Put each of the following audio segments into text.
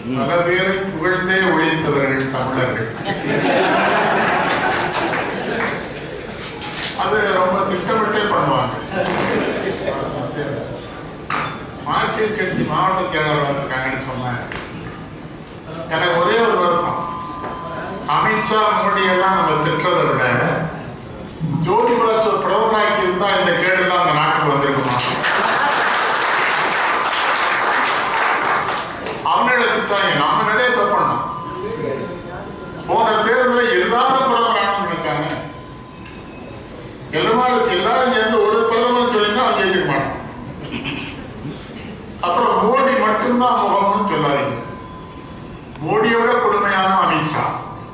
பல பேரை புகழ்ந்தே ஒழித்தவர்கள் தமிழர்கள் அது ரொம்ப திட்டமிட்டே பண்ணுவாங்க மார்க்சிஸ்ட் கட்சி மாவட்ட செயலாளர் வந்திருக்காங்கன்னு சொன்னேன் எனக்கு ஒரே ஒரு வருத்தம் அமித்ஷா மோடி எல்லாம் நம்ம திட்டதை விட ஜோதி பாசு பிரதமராக்கி இருந்தா இந்த கேடுலாம் அந்த நாட்டுக்கு வந்திருக்குமா அவங்கள திட்டாங்க நம்ம நிறைய தப்பண்ணோம் போன தேர்தலில் எல்லாரும் பிரதமர் ஆகணும்னு நினைச்சாங்க எல்லாரும் எல்லாரும் சேர்ந்து ஒரு பிரதமர் சொல்லினா அவன் ஜெயிக்க மாட்டான் அப்புறம் மோடி மட்டும்தான் முகம்னு சொல்லாதீங்க மோடியை விட கொடுமையான அமித்ஷா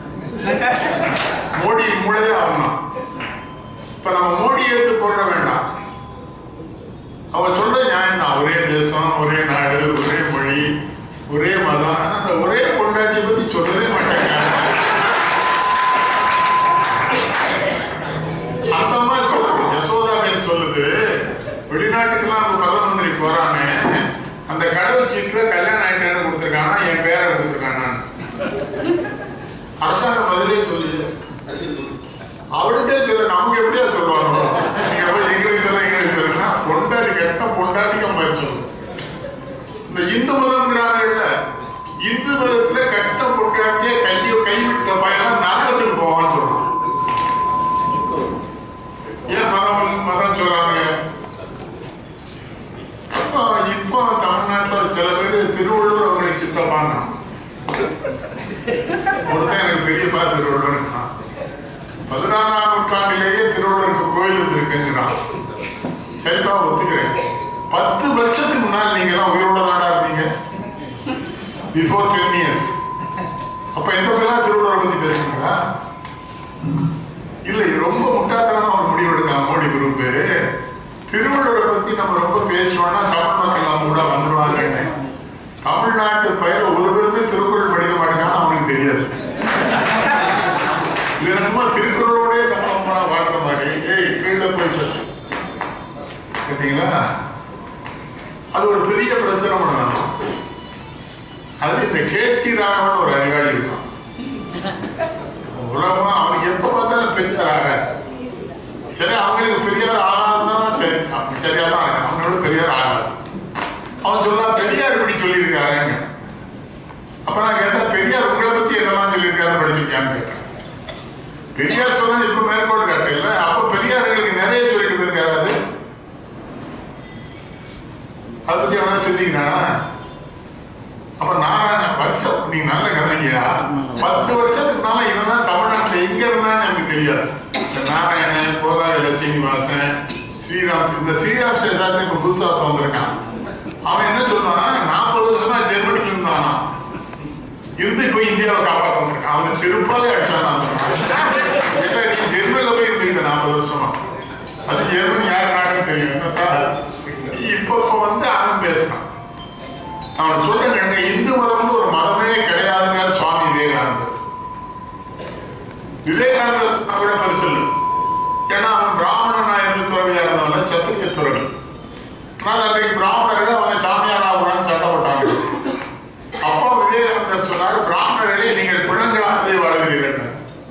மோடி மூளையே அவன் தான் இப்ப நம்ம மோடி எடுத்து போட வேண்டாம் அவன் சொல்ற நியாயம் தான் ஒரே தேசம் ஒரே நாடு ஒரே மொழி ஒரே மதம் ஆனா அந்த ஒரே கொண்டாட்டியை பத்தி சொல்லவே மாட்டாங்க அந்த மாதிரி சொல்றது யசோதாபேன் சொல்லுது வெளிநாட்டுக்கெல்லாம் அந்த பிரதம மந்திரி போறானே அந்த கடவுள் சீட்டுல கல்யாணம் ஆயிட்டேன்னு கொடுத்துருக்கானா என் பேரை கொடுத்துருக்கானான்னு அரசாங்கம் பதிலே சொல்லுது அவளுக்கே சொல்ல நமக்கு எப்படியா சொல்லுவாங்க நீங்க போய் இங்கிலீஷ் எல்லாம் இங்கிலீஷ் சொல்லுன்னா பொண்டாடி கெட்ட பொண்டாட்டிக்க மாதிரி சொல்லு இந்த இந்து மதம்ங்கிறாங்கல்ல இந்து மதத்துல கெட்ட பொண்டாட்டிய கையை கைவிட்ட பையன் நரகத்துக்கு போவான்னு சொல்றான் ஏன் மதம் மதம் சொல்றாங்க அப்போ இப்போ தமிழ்நாட்டுல சில பேர் திருவள்ளூர் அவங்களுக்கு சித்தப்பாங்க ஒருத்தன் எனக்கு பெரியப்பா திருவள்ளுவர் இருக்கான் பதினாறாம் நூற்றாண்டிலேயே திருவள்ளுவருக்கு கோயில் இருந்திருக்குங்கிறான் சரிப்பா ஒத்துக்கிறேன் பத்து வருஷத்துக்கு முன்னால் நீங்க எல்லாம் உயிரோட தாண்டா இருந்தீங்க பிஃபோர் டென் இயர்ஸ் அப்ப எந்த பேரா திருவள்ளுவரை பத்தி பேசுறீங்களா இல்ல இது ரொம்ப முட்டாத்தனமா ஒரு முடிவு எடுக்கலாம் மோடி குரூப் திருவள்ளுவரை பத்தி நம்ம ரொம்ப பேசுவோம்னா தமிழ் மக்கள் நம்ம கூட வந்துருவாங்கன்னு தமிழ்நாட்டு பயிர் ஒரு பேருமே திருக்குறள் படிக்க மாட்டேங்கான்னு அவனுக்கு தெரியாது இது என்னமோ திருக்குறளோடய நம்ம வாழ்ற மாதிரி ஏய் கீழே போய் சொல்லு. கேட்டீங்களா அது ஒரு பெரிய பிரச்சனை பண்ணணும் அது இந்த கேட்டி ராகவன் ஒரு அறிவாளி இருக்கான் உலகம் அவனுக்கு எப்ப பார்த்தாலும் பெரியாராக சரி அவங்களுக்கு பெரியார் ஆகாதுன்னா சரி அப்படி சரியா தான் இருக்கு அவனோட பெரியார் ஆகாது அவன் சொல்றா பெரியார் இப்படி சொல்லியிருக்காருங்க அப்ப நான் கேட்டேன் பெரியார் உங்களை பத்தி என்னெல்லாம் சொல்லியிருக்காரு படிச்சிருக்கான்னு கேட்டேன் பெரியார் சொன்னது இப்ப மேற்கோள் காட்டல அப்ப பெரியார் எங்களுக்கு நிறைய சொல்லிட்டு போயிருக்காரு அது அதை பத்தி எவ்வளவு சிந்திக்கிறானா அப்ப நாராயண வருஷம் நீங்க நல்ல கதைங்கயா பத்து வருஷத்துக்கு முன்னால இவன் தான் தமிழ்நாட்டுல எங்க இருந்தான்னு எனக்கு தெரியாது இந்த நாராயணன் கோதாவில சீனிவாசன் ஸ்ரீராம் இந்த ஸ்ரீராம் சேதாத்ரி இப்ப புதுசா ஒருத்தன் வந்திருக்கான் அவன் என்ன சொல்றான் நாற்பது வருஷமா ஜெர்மனில இருந்தானா இருந்து இப்ப இந்தியாவை காப்பாத்த வந்திருக்கான் அவன் செருப்பாலே அடிச்சான் நான் சொன்னேன் நீ ஜெர்மனில போய் இருந்துக்கிட்ட நாற்பது வருஷமா அது ஜெர்மனி யார் நாடுன்னு தெரியும் என்னத்தா? இப்ப இப்ப வந்து அவன் பேசுறான் அவன் சொல்றேன் எங்க இந்து மதம்னு ஒரு மதமே கிடையாதுங்க சுவாமி விவேகானந்தர் விவேகானந்தர் விட பரிசல் ஏன்னா அவன் பிராமணனா இருந்து துறவியா இருந்தவன் சத்திரிய துறவி ஆனால் அன்றைக்கு பிராமணர்கள் அவனை சாமியார் ஆகக்கூடாதுன்னு சட்டம் போட்டாங்க அப்போ விவேகானந்தர் சொன்னார் பிராமணர்களே நீங்கள் குழந்தைகளாகவே வாழ்கிறீர்கள்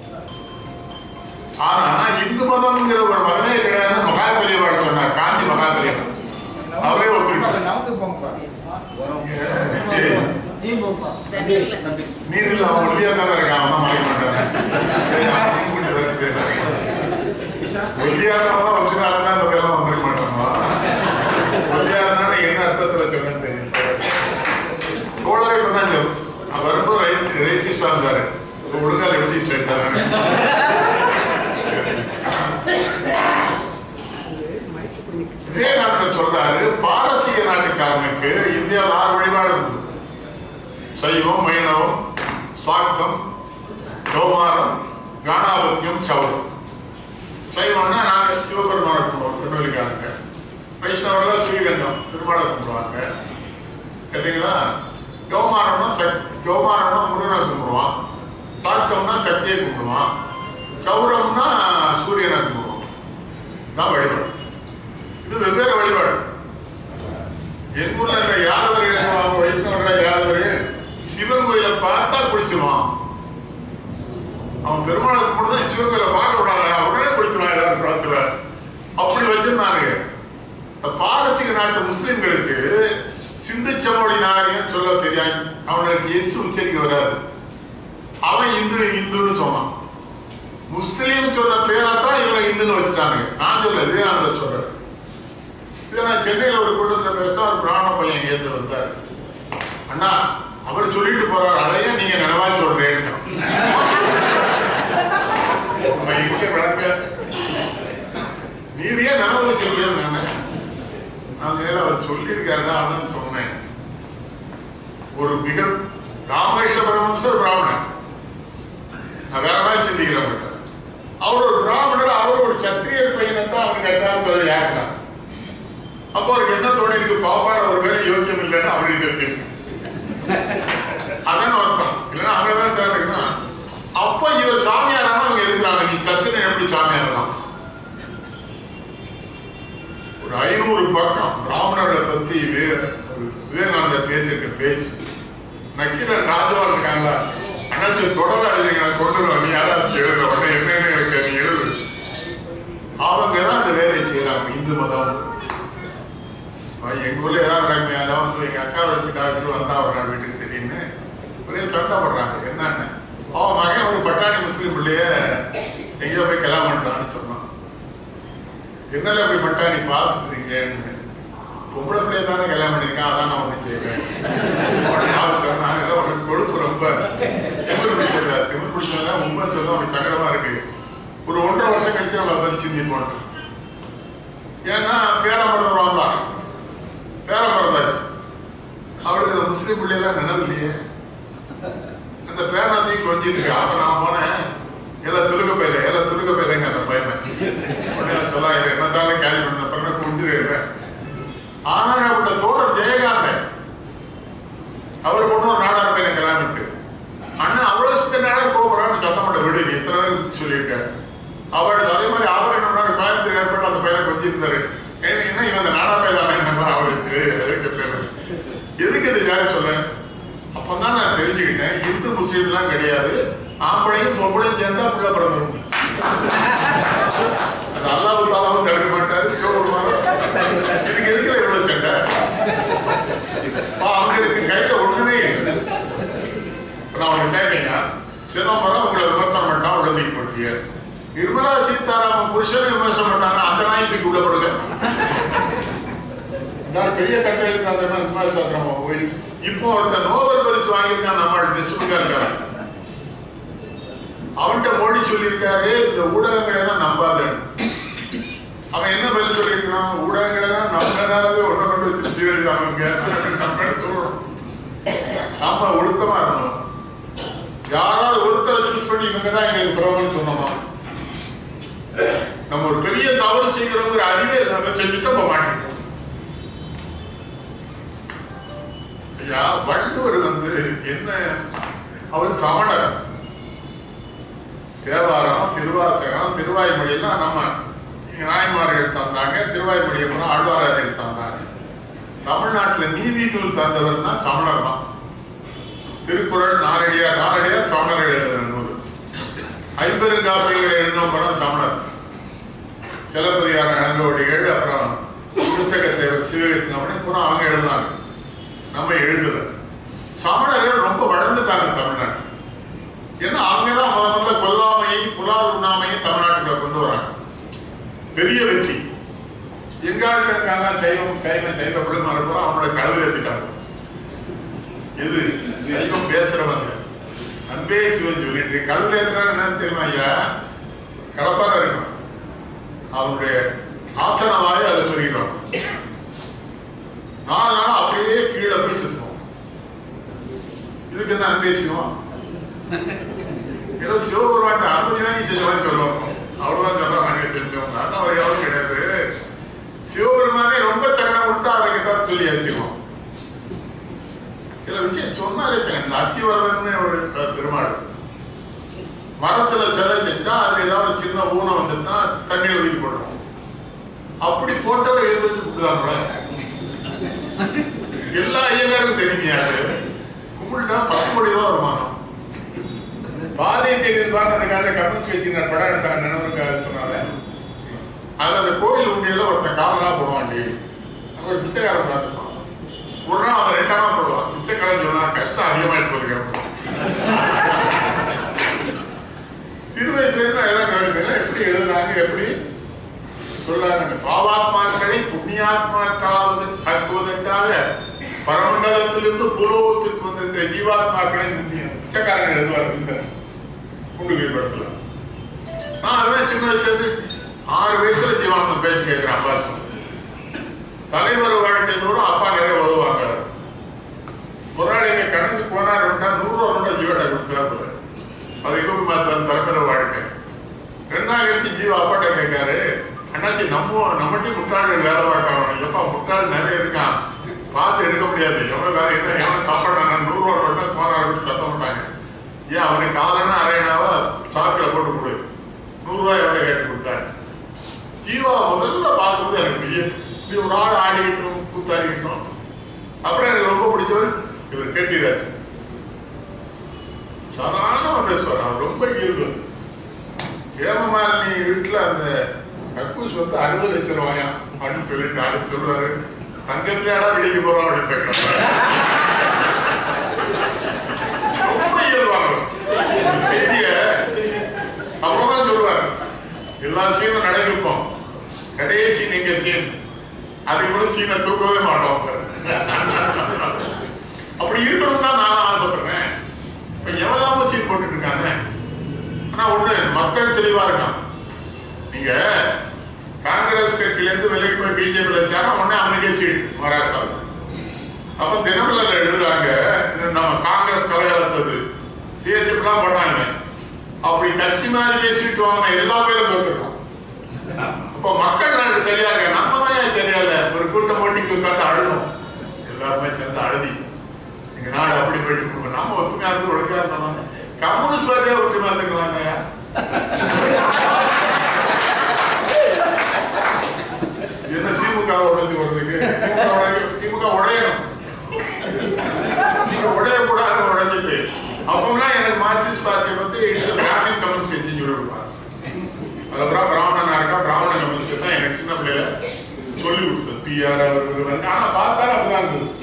ஆனா இந்து மதம்ங்கிற ஒரு மதமே கிடையாதுன்னு மகாபெரியவாள் சொன்னார் காந்தி மகாபெரியவாள் அவரே ஒத்துக்கிட்டார் நமக்கு போங்க ஏய், சரியில்லை. நீரில் அவன் ஒல்லியா தானே இருக்கான் அவன் தான் மறைக்க மாட்டான் சரி, அவனையும் கூட்டி வர தெரியல. ஒல்லியா இருந்தாலும் ஒல்லியா இருந்தா இந்த வேலை வந்துருக்க மாட்டாமா ஒல்லியா இருந்தா என்ன அர்த்தத்துல சொன்னு தெரியல தோழரை இப்பதான் சொல்லு. அவர் வரும்போது ரைட் ரைட்டிஸ்டா இருந்தாரு இப்ப ஒழுங்கா லெப்டிஸ்ட் ஆயிட்டாரு விவேகானந்தர் சொல்றாரு பாரசீக நாட்டுக்காரனுக்கு இந்தியாவில் ஆறு வழிபாடு இருந்தது சைவம் வைணவம் சாக்தம் கௌமாரம் கானாபத்தியம் சௌரம் சைவம்னா நாங்கள் சிவபெருமானை கும்பிடுவோம் திருநெல்வேலிக்காரங்க வைஷ்ணவர்கள் ஸ்ரீரங்கம் திருமாலை கும்பிடுவாங்க கேட்டீங்களா கௌமாரம்னா சக் கௌமாரம்னா முருகனை கும்பிடுவான் சாக்தம்னா சக்தியை கும்பிடுவான் சௌரம்னா சூரியனை கும்பிடுவான் தான் வழிபாடு இது வெவ்வேறு வழிபாடு எங்கூர்ல இருக்கிற யாதவர்கள் வைஷ்ணவர்கள் யாதவர்கள் சிவ பெருமாளை கும்பிட்டு சிவகோயில பார்க்க கூடாது உடனே பிடிச்சிருவாங்க ஏதாவது குளத்துல அப்படி வச்சிருந்தாங்க இந்த பாரசீக நாட்டு முஸ்லிம்களுக்கு சிந்து சமோடி நாகரிகம் சொல்ல தெரியாது அவனுக்கு எஸ் உச்சரிக்க வராது அவன் இந்து இந்துன்னு சொன்னான் முஸ்லீம் சொன்ன பேரை தான் இவங்க இந்துன்னு வச்சுட்டாங்க நான் சொல்ல விவேகானந்தர் சொல்றேன் இதை நான் சென்னையில் ஒரு கூட்டத்தில் பேசினா ஒரு பிராமண பையன் இங்கேருந்து வந்தார் அண்ணா அவர் சொல்லிட்டு போறார் அதையே நீங்க நினைவா சொல்றேன்னு நம்ம இங்கே வளர்க்க நீர் ஏன் நினைவு வச்சிருக்கேன் நான் நான் சரி அவர் சொல்லியிருக்காரு அதான் சொன்னேன் ஒரு மிக ராமகிருஷ்ண பரமஹம்சர் பிராமணன் நான் வேற மாதிரி சிந்திக்கிறவங்க அவர் ஒரு பிராமணர் அவர் ஒரு சத்திரியர் பையனை தான் அவங்க கேட்டாலும் சொல்லி ஏற்கலாம் அப்போ அவருக்கு என்ன தோணி இருக்கு பாப்பாடு ஒரு பேரை யோக்கியம் இல்லைன்னு அவருக்கு தெரிஞ்சிருக்கு அதான் அர்த்தம் இல்லைன்னா அங்கதான் தேவைன்னா அப்ப இவர் சாமியாரான அவங்க எதுக்குறாங்க நீ சத்திரன் எப்படி சாமியாரலாம் ஒரு ஐநூறு பக்கம் பிராமணர்களை பத்தி விவே- ஒரு விவேகானந்தர் பேசியிருக்க பேச்சு நக்கீரன் ராஜவாள் இருக்காங்களா அண்ணாச்சி தொடர எழுதிங்க நான் கொண்டு வருவேன் நீ யாராச்சும் எழுதுற உடனே என்னன்னு எனக்கு நீ எழுது அவங்க தான் அந்த வேலையை செய்யறாங்க இந்து மதம் அவன் எங்க ஊர்ல ஏதாவது நடக்குமே அதாவது வந்து எங்க அக்கா வச்சு டாக்டர் வந்தா அவர் வீட்டுக்கு திடீர்னு ஒரே சண்டை போடுறாங்க என்னன்னு அவன் மகன் ஒரு பட்டாணி முஸ்லீம் பிள்ளைய எங்கேயோ போய் கல்யாணம் பண்றான்னு சொன்னான் என்னல அப்படி பட்டாணி பார்த்துட்டு இருக்கேன்னு பொம்பளை பிள்ளைய தானே கல்யாணம் பண்ணிருக்கான் அதான் நான் ஒண்ணு செய்வேன் உடனே அவன் சொன்னான் "ஏதோ உனக்கு கொழுப்பு ரொம்ப திமிர் பிடிச்சதா திமிர் பிடிச்சதா உண்மை சொல்ல உனக்கு சங்கடமா இருக்கு ஒரு ஒன்றரை வருஷம் கழிச்சு அவன் அதை சிந்திப்போம் ஏன்னா பேரமரம் வருவாங்களா பேரமரந்தாச்சு அவளுக்கு இந்த முஸ்லீம் பிள்ளையெல்லாம் நினைவு இல்லையே அந்த பேரனாத்தையும் கொஞ்சம் இருக்கு அப்ப நான் போனேன் எல்லாம் துருக்க பயில எல்லாம் துருக்க பயிலங்க அந்த பையனை உடனே அவன் சொல்லா இது என்னத்தாலும் கேள்வி பண்ண பிறகு குடிச்சிருக்கேன் ஆனா அவரோட தோழர் ஜெயகாந்தன் அவர் கொண்டு ஒரு நாடார் பையனை கல்யாணிட்டு அண்ணா அவ்வளவு சுத்த நேரம் கோபுறான்னு சத்தம் போட்ட விடு நீ இத்தனை பேருக்கு சொல்லியிருக்காரு அவர் அதே மாதிரி அவர் என்ன பண்ணாரு கோயம்புத்தூர் ஏற்பட்டு அந்த பையனை கொஞ்சம் இருந்தாரு ஏன்னா என்ன இவன் அந்த நாடா பையன் என்ன அவருக்கு எதுக்கு பேரு எதுக்கு இது யாரு சொல்றேன் அப்பதான் நான் தெரிஞ்சுக்கிட்டேன் இந்து முஸ்லீம்லாம் கிடையாது ஆம்பளையும் பொம்பளையும் சேர்ந்தா பிள்ளை பிறந்துடும் அது அல்லாஹ் தாலாவும் தடுக்க மாட்டாரு சிவபெருமானும் இதுக்கு இருக்கிற எவ்வளவு சண்டை அப்ப அவங்களுக்கு கையில ஒண்ணுமே இல்லை இப்ப நான் உனக்கு கேட்கீங்க சிதம்பரம் உங்களை விமர்சனம் பண்ணா உள்ள தூக்கி போட்டிய நிர்மலா சீதாராமன் புருஷனை விமர்சனம் பண்ணாங்க அந்த நாய் தூக்கி உள்ள போடுங்க அதான் பெரிய கட்டளை அந்த மாதிரி நிர்மலா சீதாராமன் போய் இப்போ ஒருத்தன் நோபல் பரிசு வாங்கியிருக்கான் நம்மளோட டெஸ்ட் இருக்காரு அவன்கிட்ட மோடி சொல்லியிருக்காரு இந்த ஊடகங்களை எல்லாம் நம்பாதன்னு அவன் என்ன பதில் சொல்லியிருக்கான் ஊடகங்களை எல்லாம் நம்பினாலே ஒன்றை கொண்டு வச்சு சீரழிச்சாங்க நம்ம சொல்றோம் நாம ஒழுக்கமா இருக்கணும் யாராவது ஒருத்தரை சூஸ் பண்ணி இவங்க தான் எங்களுக்கு பிரதமர் சொன்னோமா நம்ம ஒரு பெரிய தவறு செய்கிறோங்கிற அறிவே நம்ம செஞ்சுட்டு போக மாட்டேங்கிறோம் ஐயா வள்ளுவர் வந்து என்ன அவர் சமணர் தேவாரம் திருவாசகம் திருவாய்மொழியெல்லாம் நம்ம நாயன்மார்கள் தந்தாங்க திருவாய்மொழி அப்புறம் ஆழ்வாராயர் தந்தாங்க தமிழ்நாட்டுல நீதி நூல் தந்தவர் தான் சமணர் தான் திருக்குறள் நாரடியார் நாரடியார் சமணர்கள் எழுதின நூல் ஐம்பெருங்காப்பியங்கள் எழுதின படம் சமணர் சிலப்பதிகாரம் இளங்கோடிகள் அப்புறம் புத்தகத்தேவர் சிவகத்தினமணி பூரா அவங்க எழுதினாங்க நம்ம எழுதல சமணர்கள் ரொம்ப வளர்ந்துட்டாங்க தமிழ்நாட்டில் ஏன்னா அவங்க தான் முத முதல்ல கொல்லாமையை புலால் உண்ணாமையை தமிழ்நாட்டுக்குள்ள கொண்டு வராங்க பெரிய வெற்றி எங்க ஆட்கள் இருக்காங்க சைவம் சைவம் சைவ பிள்ளை மறுபுறம் அவங்களோட கடவுள் ஏற்றிட்டாங்க எது சைவம் பேசுறவங்க அன்பே சிவன் சொல்லிட்டு கடவுள் ஏற்றுறாங்க என்னன்னு தெரியுமா ஐயா கடப்பார இருக்கும் அவனுடைய ஆசனமாவே அதை சொல்லிடுவாங்க நாலு நாள் அப்படியே கீழே போய் சுத்தம் இதுக்கு என்ன அன்பே சிவம் ஏதோ சிவபெருமான் அனுமதி வாங்கி செஞ்ச மாதிரி சொல்லுவாங்க அவ்வளவுதான் சொல்றாங்க செஞ்சவங்க அதான் அவர் எவ்வளவு கிடையாது சிவபெருமானே ரொம்ப சங்கடம் கொடுத்தா அவரை கிட்ட சொல்லி அசிவம் சில விஷயம் சொன்னாலே சரி, இந்த அத்திவரதன்னு ஒரு பெருமாள் மரத்துல சிலை செஞ்சா அது ஏதாவது சின்ன ஊனம் வந்துட்டா தண்ணீர் ஒதுக்கி போடுறோம் அப்படி போட்டவர் எது வச்சு கூப்பிடுதாங்களே எல்லா ஐயங்காருக்கும் தெரியுங்க அது கும்பிட்டா பத்து கோடி ரூபா வருமானம் பாதை தெரியுது பார்த்ததுக்காக கம்யூனிஸ்ட் வச்சுருந்தார் படம் எடுத்தாங்க நினைவுக்காக சொன்னாங்க அதுல அந்த கோயில் உண்டியல ஒருத்தன் காலெல்லாம் போடுவான் டெய்லி அங்க ஒரு பிச்சைக்காரன் பார்த்துப்பான் ஒரு நாள் அவன் ரெண்டாமா போடுவான் பிச்சைக்காரன் சொன்னா கஷ்டம் அதிகமாயிட்டு போயிருக்கேன் சிறு வயசுல இருந்து நான் எல்லாம் கவனிக்கிறேன் எப்படி எழுதுறாங்க எப்படி சொல்றாங்க பாவாத்மாக்களை புண்ணியாத்மாக்களாவது ஆக்குவதற்காக பரமண்டலத்திலிருந்து பூலோகத்திற்கு வந்திருக்கிற ஜீவாத்மாக்களை நிந்திய பிச்சைக்காரங்க எழுதுவார் இந்த குண்டுகிரி படத்துல நான் அதெல்லாம் சின்ன வயசுல இருந்து ஆறு வயசுல ஜீவானந்தம் பேச்சு கேட்கிறேன் அப்பா தலைவர் வாழ்க்கை தூரம் அப்பா நிறைய உதவுவாங்க ஒரு நாள் எங்க கணக்கு போனார் நூறு ரூபா நோட்டை ஜீவாட்ட கொடுத்தாரு அது இன்னும் மாத்த தலைமுறை வாழ்க்கை ரெண்டு நாள் கழிச்சு ஜீவா அப்பாட்ட கேட்காரு அண்ணாச்சி நம்ம நம்மகிட்ட முட்டாள்கள் வேலை பார்க்கறவன் எப்பா முட்டாள் நிறைய இருக்கான் பார்த்து எடுக்க முடியாது எவ்வளவு வேற என்ன எவ்வளவு தப்பான நூறு ரூபா நோட்டை போனார் அப்படின்னு சத்தம் போட்டாங்க ஏன் அவனுக்கு காலன்னா அரையனாவா சாக்கில் போட்டு கொடு நூறு ரூபாய் எவ்வளவு கேட்டு கொடுத்தாரு ஜீவா முதல்ல பார்க்கும்போது எனக்கு பிடிக்கும் இப்படி ஒரு ஆள் ஆடிக்கிட்டோம் கூத்தாடிக்கிட்டோம் அப்புறம் எனக்கு ரொம்ப பிடிச்சவர் இவர் கேட்கிறார் சாதாரணமா பேசுவார் அவர் ரொம்ப இயல்பு ஹேமமாலினி வீட்டுல அந்த கக்கூஸ் வந்து அறுபது லட்சம் ரூபாயா அப்படின்னு சொல்லிட்டு அடுத்து சொல்லுவாரு தங்கத்திலேடா வெளிக்கு போறோம் அப்படின்னு கேட்கிறாரு ரொம்ப இயல்பானவர் இந்த செய்திய அப்புறமா சொல்லுவார் எல்லா சீனும் நடந்திருப்போம் கடைசி நீங்க சீன் அதுக்கு கூட சீனை தூக்கவே மாட்டோம் அப்படி இருக்கணும் தான் நான் ஆசைப்படுறேன் இப்ப எவ்வளவு சீன் போட்டுட்டு இருக்காங்க ஆனா ஒண்ணு மக்கள் தெளிவா இருக்கான் நீங்க காங்கிரஸ் கட்சியில இருந்து விலகி போய் பிஜேபி சேர உடனே அவனுக்கே சீட் மகாராஷ்டிராவில் அப்ப தினமலர்ல எழுதுறாங்க இது நம்ம காங்கிரஸ் கலையாளத்தது டிஎஸ்எஃப்லாம் போட்டாங்க அப்படி கட்சி மாதிரி சீட் வாங்கின எல்லா பேரும் தோத்துருக்கோம் அப்ப மக்கள் நாடு சரியா இருக்க நம்ம தான் ஏன் சரியா இல்ல ஒரு கூட்டம் போட்டி உட்காந்து அழுதும் எல்லாருமே சேர்ந்து அழுதி எங்க நாடு அப்படி போயிட்டு இருக்கோம். நம்ம ஒத்துமையா இருந்து ஒழுங்கா இருந்தோம் கம்யூனிஸ்ட் பார்ட்டியா ஒற்றுமையா இருந்துக்கலாங்க என்ன திமுக உடஞ்சு வருதுக்கு திமுக உடைக்க- திமுக உடையணும் நீங்க உடையக்கூடாது உடைஞ்சிட்டு அப்பெல்லாம் எனக்கு மார்க்சிஸ்ட் பார்ட்டி வந்து இந்த பிராமின் கம்யூனிஸ்ட் கட்சின்னு சொல்லிவிடுவாங்க அதுக்கப்புறம் பிராமணனா இருக்கா பிராமண கம்யூனிஸ்ட் தான் எனக்கு சின்ன பிள்ளையில சொல்லி கொடுத்தது பிஆர் அவர் வந்து ஆனா பார்த்தா அப்படிதான் இருந்தது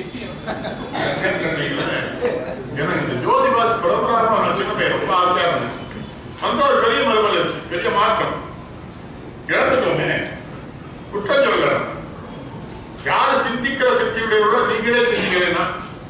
எனக்கு இந்த ஜோதி பாஸ் பிரபராம நான் சின்ன பையன் ரொம்ப ஆசையா இருந்துச்சு அந்த ஒரு பெரிய மறுமலர்ச்சி பெரிய மாற்றம் இழந்துட்டோமே குற்றம் சொல்ல யார் சிந்திக்கிற சக்தி உடையவர்களோ நீங்களே சிந்திக்கிறேன்னா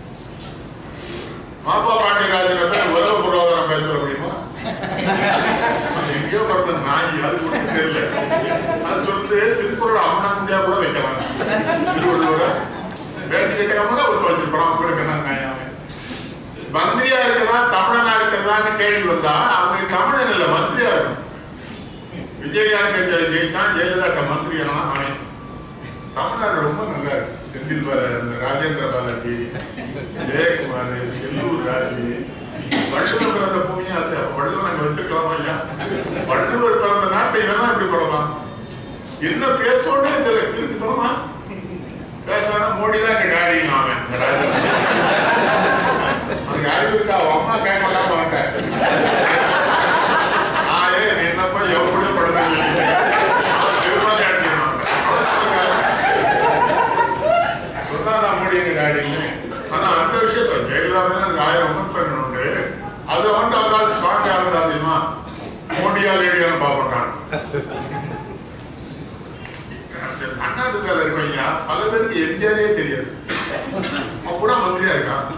மாப்பா பாண்டியராஜன் பேர் உலக பொருளாதாரம் பேச முடியுமா அது எங்கேயோ பிறந்த நாய் அது கூட தெரியல அது சொல்லிட்டு திருக்குறள் அம்மனா முடியா கூட வைக்கலாம் திருவள்ளுவர பேச்சு கேட்காம தான் ஒரு வச்சிருப்பான் உங்களுக்கு என்ன நியாயம் மந்திரியா இருக்கிறதா தமிழனா இருக்கிறதான்னு கேள்வி வந்தா அவங்க தமிழன் இல்ல மந்திரியா இருக்கணும் விஜயகாந்த் கட்சியில ஜெயிச்சான் ஜெயலலிதா மந்திரி ஆனால் அவன் தமிழ்நாடு ரொம்ப நல்லா இருக்கு செந்தில் பாலாஜி இந்த ராஜேந்திர பாலாஜி ஜெயக்குமார் செல்லூர் ராஜி வள்ளுவர் பிறந்த பூமியா அது வள்ளுவர் அங்க வச்சிருக்கலாமா ஐயா வள்ளுவர் பிறந்த நாட்டை இவன் இப்படி போடலாம் என்ன பேசோடனே தெரியல இருக்கு தரமா பேசாம மோடி தான் எங்க டாடி அவன் இந்த ராஜா. அவனுக்கு அறிவு இருக்கா அவன் அம்மா கேட்க மாட்டாம மாட்டேன் ஆயே நீ என்னப்பா எவ்வளவு படுதான் திருமணம் அடிச்சிருவாங்க சொன்னா நான் முடியுங்க டாடின்னு ஆனா அந்த விஷயத்துல ஜெயலலிதா மேல எனக்கு ஆயிரம் விமர்சனம் உண்டு அது வந்து அவரால் ஸ்ட்ராங் ஆகுது அதிகமா மோடியா லேடியான்னு பார்ப்பட்டான் அண்ணாதுக்கால இருக்கீங்க பல பேருக்கு எம்ஜிஆரே தெரியாது அவன் கூட மந்திரியா இருக்கான்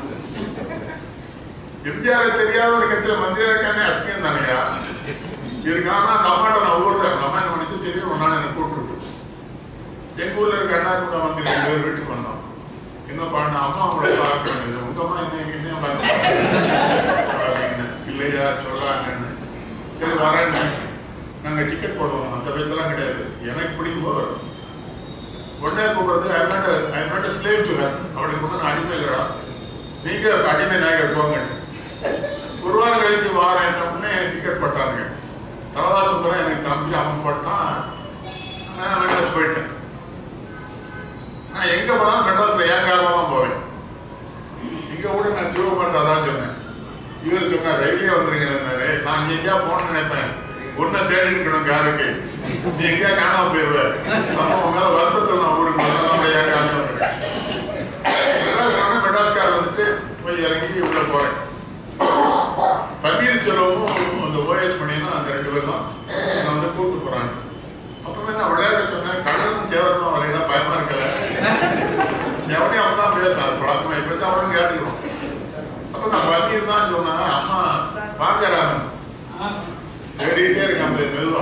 எம்ஜிஆர் தெரியாத ஒரு கட்சியில மந்திரியா இருக்கானே அசிங்கம் தானையா இருக்கான் அந்த அம்மாட்ட நான் ஊர்ல எங்க அம்மா என்ன பண்ணிட்டு தெரியும் ஒரு நாள் எனக்கு கூப்பிட்டு எங்க ஊர்ல இருக்க அண்ணா கூட மந்திரி ரெண்டு பேர் வீட்டுக்கு வந்தோம் என்ன பண்ண அம்மா உங்களை பார்க்க வேண்டியது உங்க அம்மா என்ன எங்க பார்க்க இல்லையா சொல்றாங்கன்னு சரி வரேன்னு நாங்க டிக்கெட் போடுவோம் அந்த பேச்செல்லாம் கிடையாது எனக்கு பிடிக்கும் போது வரும். உடனே கூப்பிடுறது I not I not slave to her அவளுக்கு வந்து நான் அடிமை இல்லடா நீங்க அடிமை நாயகர் போங்க ஒரு வாரம் கழிச்சு வாரம் என்ன உடனே டிக்கெட் போட்டாங்க தலதா சுந்தரம் எனக்கு தம்பி அவன் போட்டான் நான் மெட்ராஸ் போயிட்டேன் நான் எங்க போனாலும் மெட்ராஸ்ல ஏன் காரணமா போவேன் இங்க கூட நான் சிவகுமார்ட்ட அதான் சொன்னேன் இவர் சொன்னார் ரயிலே வந்துருங்கிறாரு நான் இங்க எங்கேயா போகணும்னு நினைப்பேன் ஒன்ன தேடி இருக்கணும் காருக்கு நீ எங்கேயா காணாம போயிருவ அப்போ உங்க மேல வருத்தத்தில் நான் ஊருக்கு வந்து நம்ம ஏன் காரணம் மெட்ராஸ் போனேன் மெட்ராஸ்கார் வந்துட்டு போய் இறங்கி உள்ள போறேன் பன்னீர்செல்வமும் அந்த ஓஎஸ் பண்ணினா அந்த ரெண்டு பேர் தான் என்னை வந்து கூப்பிட்டு போறாங்க அப்பவே நான் விளையாட சொன்னேன் கடலும் தேவரமா வரையில பயமா இருக்கல எவனையும் அவன் தான் பேச அது பழக்கமா இப்ப தான் அவனும் கேட்டுக்கணும் அப்ப நான் பன்னீர் தான் சொன்னேன் அம்மா வாங்கறாங்க தேடிட்டே இருக்க அந்த மெதுவா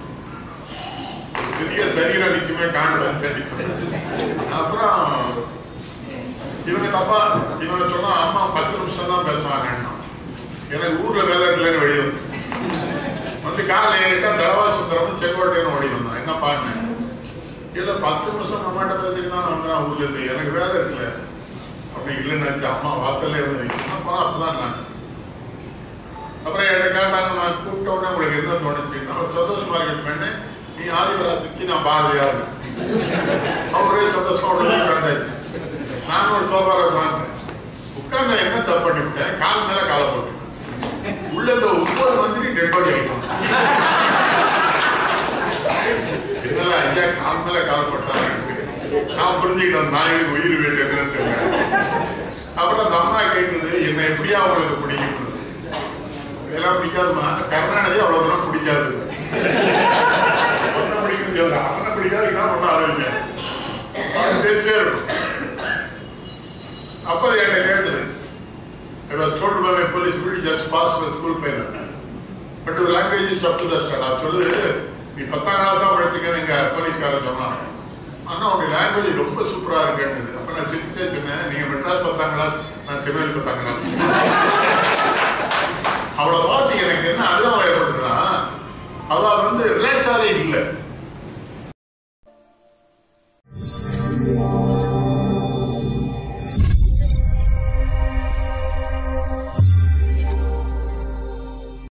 பெரிய சரீரம் நிக்குமே காணுவேன் தேடி அப்புறம் இவங்க தப்பா இவனை சொன்னா அம்மா பத்து நிமிஷம் தான் பேசுவாங்க எனக்கு ஊர்ல வேலை இல்லைன்னு வெளியே வந்து வந்து காலைல ஏறிட்டா தடவா சுந்தரமும் செங்கோட்டையனும் ஓடி வந்தான் என்ன பாடினேன் இல்ல பத்து நிமிஷம் அம்மாட்ட பேசிக்கலாம் வந்துடான் ஊர்ல இருந்து எனக்கு வேலை இருக்குல்ல அப்படி இல்லைன்னு நினைச்சு அம்மா வாசல்ல இருந்து நிற்கணும் அப்புறம் அப்பதான் நான் அப்புறம் என்ன கேட்டாங்க நான் கூப்பிட்ட உடனே உங்களுக்கு என்ன தோணுச்சுன்னா ஒரு சந்தோஷ் மார்க்கெட் பண்ணு நீ ஆதிபராசக்தி நான் பாரதியார் அவரே சந்தோஷம் உட்காந்தாச்சு நான் ஒரு சோபால உட்காந்தேன் உட்கார்ந்த என்ன தப்பு பண்ணிவிட்டேன் கால் மேல காலை போட்டு உள்ள இந்த ஒன்பது மந்திரி டெட் பாடி ஆயிட்டோம் இதனால ஐயா கால் மேல கால் போட்டாங்க நான் புரிஞ்சுக்கிட்டேன் நாயுடு உயிர் வேண்டுன்னு தெரியல அப்புறம் அந்த அம்மா கேட்குது என்ன எப்படியா அவங்களுக்கு பிடிக்கும் இதெல்லாம் பிடிக்காதுமா கருணாநிதி அவ்வளவு தூரம் பிடிக்காது ஒன்னும் பிடிக்கும் சொல்ல அவனை பிடிக்காது என்ன ஒன்றும் ஆரம்பிங்க அவன் பேசிட்டே இருக்கும் அப்போ என்கிட்ட கேட்டது I was told by my police we just passed the school final. But your language is up to the standard. சொல்லுது நீ பத்தாம் கிளாஸ் தான் படிச்சிருக்கேன் எங்க போலீஸ்காரன் சொன்னாங்க அண்ணா உங்க லாங்குவேஜ் ரொம்ப சூப்பரா இருக்குன்னு அப்ப நான் சிரிச்சே சொன்னேன் நீங்க மெட்ராஸ் பத்தாம் கிளாஸ் நான் திருநெல்வேலி பத்தாம் கிளாஸ்